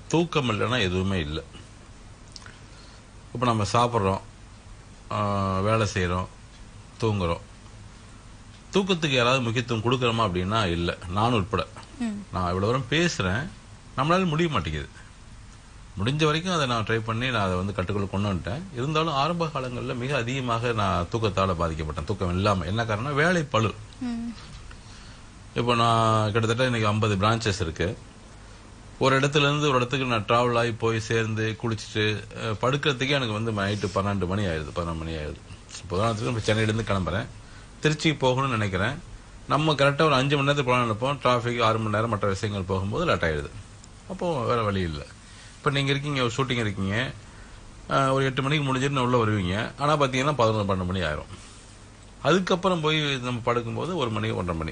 தூக்கம் இல்லைன்னா எதுவுமே இல்லை இப்போ நம்ம சாப்பிட்றோம் வேலை செய்கிறோம் தூங்குறோம் தூக்கத்துக்கு யாராவது முக்கியத்துவம் கொடுக்குறோமா அப்படின்னா இல்லை நான் உட்பட நான் இவ்வளோ தூரம் பேசுகிறேன் நம்மளால முடிய மாட்டேங்குது முடிஞ்ச வரைக்கும் அதை நான் ட்ரை பண்ணி நான் அதை வந்து கட்டுக்குள்ள கொண்டு வந்துட்டேன் இருந்தாலும் ஆரம்ப காலங்களில் மிக அதிகமாக நான் தூக்கத்தால் பாதிக்கப்பட்டேன் தூக்கம் இல்லாமல் என்ன காரணம் வேலை பளு இப்போ நான் கிட்டத்தட்ட இன்னைக்கு ஐம்பது பிரான்ச்சஸ் இருக்கு ஒரு இடத்துல இருந்து ஒரு இடத்துக்கு நான் டிராவல் ஆகி போய் சேர்ந்து குளிச்சுட்டு அஹ், படுக்கிறதுக்கே எனக்கு வந்து நைட்டு பன்னெண்டு மணி ஆயிடுது பன்னெண்டு மணி ஆயிடுது இப்போ உதாரணத்துக்கு இப்போ சென்னையிலேருந்து கிளம்புறேன் திருச்சிக்கு போகணும்னு நினைக்கிறேன் நம்ம கரெக்டாக ஒரு அஞ்சு மணி நேரத்துக்கு போகலான்னு நினைப்போம் டிராஃபிக் ஆறு மணி நேரம் மற்ற விஷயங்கள் போகும்போது லேட் ஆயிடுது அப்போ வேற வழி இல்லை இப்போ நீங்கள் இருக்கீங்க ஒரு ஷூட்டிங் இருக்கீங்க அஹ், ஒரு எட்டு மணிக்கு முடிஞ்சிட்டு உள்ள வருவீங்க ஆனால் பார்த்தீங்கன்னா பதினொன்று பன்னெண்டு மணி ஆயிரும் அதுக்கப்புறம் போய் நம்ம படுக்கும்போது ஒரு மணி ஒன்றரை மணி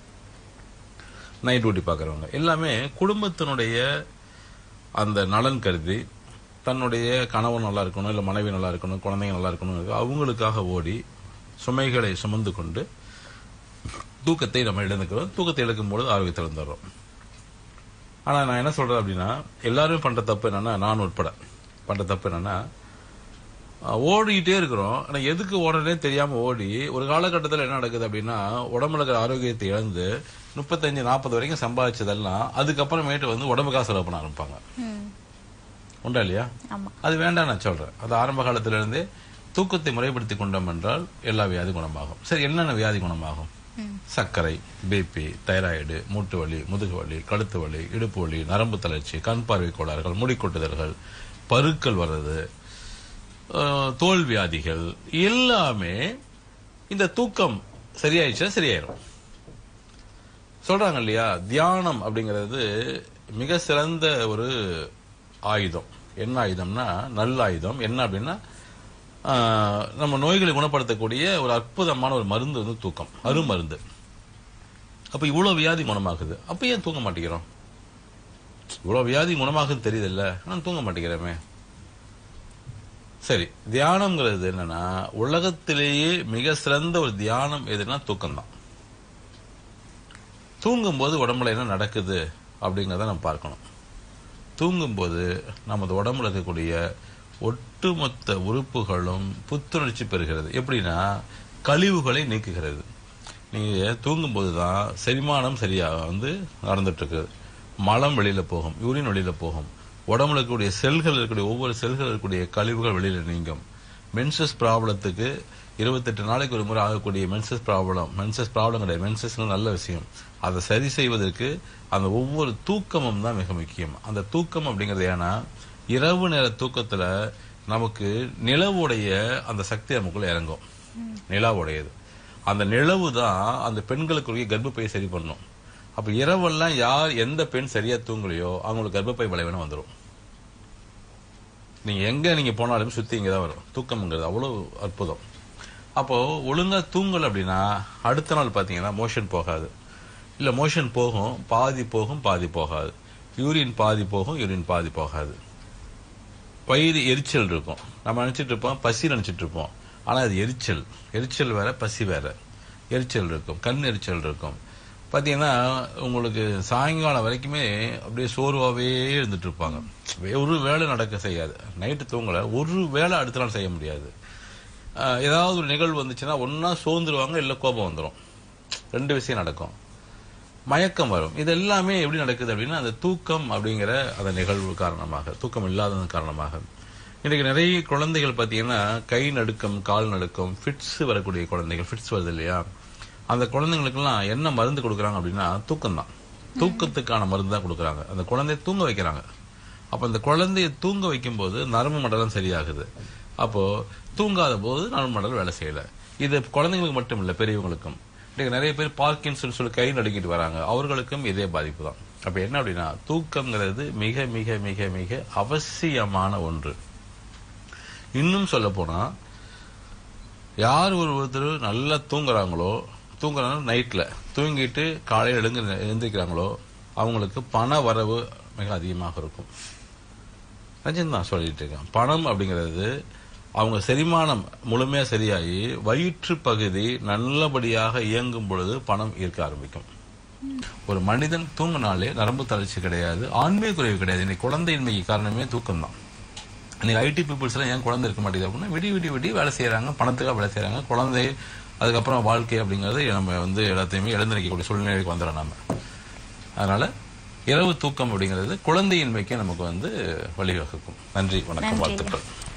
நைட் டியூட்டி பார்க்குறவங்க எல்லாமே குடும்பத்தினுடைய அந்த நலன் கருதி தன்னுடைய கணவன் நல்லா இருக்கணும் இல்லை மனைவி நல்லா இருக்கணும் குழந்தைங்க நல்லா இருக்கணும் அவங்களுக்காக ஓடி சுமைகளை சுமந்து கொண்டு தூக்கத்தை நம்ம இழந்துக்கிறோம் தூக்கத்தை இழக்கும்போது ஆரோக்கியத்தை இழந்துடுறோம் ஆனால் நான் என்ன சொல்றேன் அப்படின்னா எல்லாரும் பண்ற தப்பு என்னன்னா நான் உட்பட பண்ற தப்பு என்னன்னா அஹ், ஓடிக்கிட்டே இருக்கிறோம் ஆனால் எதுக்கு ஓடுறதே தெரியாம ஓடி ஒரு காலகட்டத்தில் என்ன நடக்குது அப்படின்னா உடம்புல இருக்கிற ஆரோக்கியத்தை இழந்து முப்பத்தஞ்சு நாற்பது வரைக்கும் சம்பாதிச்சதெல்லாம் அதுக்கப்புறமேட்டு வந்து உடம்புக்காக செலவு பண்ண ஆரம்பிப்பாங்க உண்டா இல்லையா ஆமா அது வேண்டாம் நான் சொல்றேன் அது ஆரம்ப காலத்துல இருந்தே தூக்கத்தை முறைப்படுத்தி கொண்டோம் என்றால் எல்லா வியாதி குணமாகும் சரி என்னென்ன வியாதி குணமாகும் சர்க்கரை பிபி தைராய்டு மூட்டு வலி முதுகு வலி கழுத்து வலி இடுப்பு வலி நரம்பு தளர்ச்சி கண் பார்வை கோளாறுகள் முடி கொட்டுதல்கள் பருக்கள் வர்றது அஹ், தோல் வியாதிகள் எல்லாமே இந்த தூக்கம் சரியாயிடுச்சா சரியாயிரும் சொல்றாங்க இல்லையா தியானம் அப்படிங்கிறது மிக சிறந்த ஒரு ஆயுதம் என்ன ஆயுதம்னா நல்ல ஆயுதம் என்ன அப்படின்னா ஆஹ், நம்ம நோய்களை குணப்படுத்தக்கூடிய ஒரு அற்புதமான ஒரு மருந்து வந்து தூக்கம் அருமருந்து அப்ப இவ்வளவு வியாதி குணமாகுது அப்ப ஏன் தூங்க மாட்டேங்கிறோம் இவ்வளவு வியாதி குணமாகுது தெரியுதுல்ல ஆனா தூங்க மாட்டேங்கிறோமே சரி தியானம்ங்கிறது என்னன்னா உலகத்திலேயே மிக சிறந்த ஒரு தியானம் எதுனா தூக்கம்தான் தூங்கும்போது உடம்புல என்ன நடக்குது அப்படிங்கறத நம்ம பார்க்கணும் தூங்கும்போது நமது உடம்புல இருக்கக்கூடிய ஒட்டுமொத்த உறுப்புகளும் புத்துணர்ச்சி பெறுகிறது எப்படின்னா கழிவுகளை நீக்குகிறது நீங்க தூங்கும்போது தான் செரிமானம் சரியாக வந்து நடந்துட்டு இருக்குது மலம் வெளியில போகும் யூரின் வெளியில போகும் உடம்புல இருக்கக்கூடிய செல்கள் இருக்கக்கூடிய ஒவ்வொரு செல்கள் இருக்கக்கூடிய கழிவுகள் வெளியில நீங்கும் மென்சஸ் ப்ராப்ளத்துக்கு இருபத்தெட்டு நாளைக்கு ஒரு முறை ஆகக்கூடிய மென்சஸ் ப்ராப்ளம் மென்சஸ் ப்ராப்ளம் கிடையாது மென்சஸ் நல்ல விஷயம் அதை சரி செய்வதற்கு அந்த ஒவ்வொரு தூக்கமும் தான் மிக முக்கியம் அந்த தூக்கம் அப்படிங்கிறது ஏன்னா இரவு நேர தூக்கத்துல நமக்கு நிலவுடைய அந்த சக்தி நமக்குள்ள இறங்கும் நிலாவுடையது அந்த நிலவு தான் அந்த பெண்களுக்குரிய கர்ப்பப்பையை சரி பண்ணும் அப்ப இரவெல்லாம் யார் எந்த பெண் சரியா தூங்கலையோ அவங்களுக்கு கர்ப்பப்பை பலவீனம் வந்துடும் நீங்க எங்க நீங்க போனாலும் சுத்தி இங்க தான் வரும் தூக்கம்ங்கிறது அவ்வளவு அற்புதம் அப்போ ஒழுங்கா தூங்கல் அப்படின்னா அடுத்த நாள் பாத்தீங்கன்னா மோஷன் போகாது இல்ல மோஷன் போகும் பாதி போகும் பாதி போகாது யூரின் பாதி போகும் யூரின் பாதி போகாது வயிறு எரிச்சல் இருக்கும் நம்ம நினைச்சிட்டு இருப்போம் பசி நினைச்சிட்டு இருப்போம் ஆனா அது எரிச்சல் எரிச்சல் வேற பசி வேற எரிச்சல் இருக்கும் கண் எரிச்சல் இருக்கும் பாத்தீங்கன்னா உங்களுக்கு சாயங்காலம் வரைக்குமே அப்படியே சோர்வாவே இருந்துட்டு இருப்பாங்க ஒரு வேலை நடக்க செய்யாது நைட்டு தூங்கல ஒரு வேலை அடுத்த நாள் செய்ய முடியாது ஆஹ் ஏதாவது ஒரு நிகழ்வு வந்துச்சுன்னா ஒன்னா சோர்ந்துருவாங்க இல்ல கோபம் வந்துடும் ரெண்டு விஷயம் நடக்கும் மயக்கம் வரும் இது எல்லாமே எப்படி நடக்குது அப்படின்னா அந்த தூக்கம் அப்படிங்கிற அந்த நிகழ்வு காரணமாக தூக்கம் இல்லாததன் காரணமாக இன்னைக்கு நிறைய குழந்தைகள் பார்த்தீங்கன்னா கை நடுக்கம் கால் நடுக்கம் ஃபிட்ஸ் வரக்கூடிய குழந்தைகள் ஃபிட்ஸ் வருது இல்லையா அந்த குழந்தைங்களுக்கெல்லாம் என்ன மருந்து கொடுக்குறாங்க அப்படின்னா தூக்கம் தான் தூக்கத்துக்கான மருந்து தான் கொடுக்குறாங்க அந்த குழந்தைய தூங்க வைக்கிறாங்க அப்ப அந்த குழந்தைய தூங்க வைக்கும்போது நரம்பு மண்டலம் சரியாகுது அப்போ தூங்காத போது நரம்பு மண்டலம் வேலை செய்யல இது குழந்தைங்களுக்கு மட்டும் இல்ல பெரியவங்களுக்கும் இன்னைக்கு நிறைய பேர் பார்க்கின்சன் சொல்லி கை நடுங்கிட்டு வராங்க அவர்களுக்கும் இதே பாதிப்பு தான் அப்ப என்ன அப்படின்னா தூக்கம்ங்கிறது மிக மிக மிக மிக அவசியமான ஒன்று இன்னும் சொல்ல போனா யார் ஒரு ஒருத்தர் நல்லா தூங்குறாங்களோ தூங்குறாங்க நைட்ல தூங்கிட்டு காலையில் எழுந்து எழுந்திருக்கிறாங்களோ அவங்களுக்கு பண வரவு மிக அதிகமாக இருக்கும் ரஞ்சன் தான் சொல்லிட்டு இருக்கேன் பணம் அப்படிங்கிறது அவங்க செரிமானம் முழுமையா சரியாகி வயிற்று பகுதி நல்லபடியாக இயங்கும் பொழுது பணம் ஈர்க்க ஆரம்பிக்கும் ஒரு மனிதன் தூங்கினாலே நரம்பு தளர்ச்சி கிடையாது ஆண்மை குறைவு கிடையாது இன்னைக்கு குழந்தையின்மைக்கு காரணமே தூக்கம் தான் இன்னைக்கு ஐடி பீப்புள்ஸ் எல்லாம் ஏன் குழந்தை இருக்க மாட்டேங்குது அப்படின்னா விடி விடி விடி வேலை செய்யறாங்க பணத்துக்காக வேலை செய்யறாங்க குழந்தை அதுக்கப்புறம் வாழ்க்கை அப்படிங்கிறது நம்ம வந்து எல்லாத்தையுமே இழந்திருக்கக்கூடிய சூழ்நிலைக்கு வந்துடும் நம்ம அதனால இரவு தூக்கம் அப்படிங்கிறது குழந்தையின்மைக்கு நமக்கு வந்து வழிவகுக்கும் நன்றி வணக்கம் நன்றி. வாழ்த்துக்கள்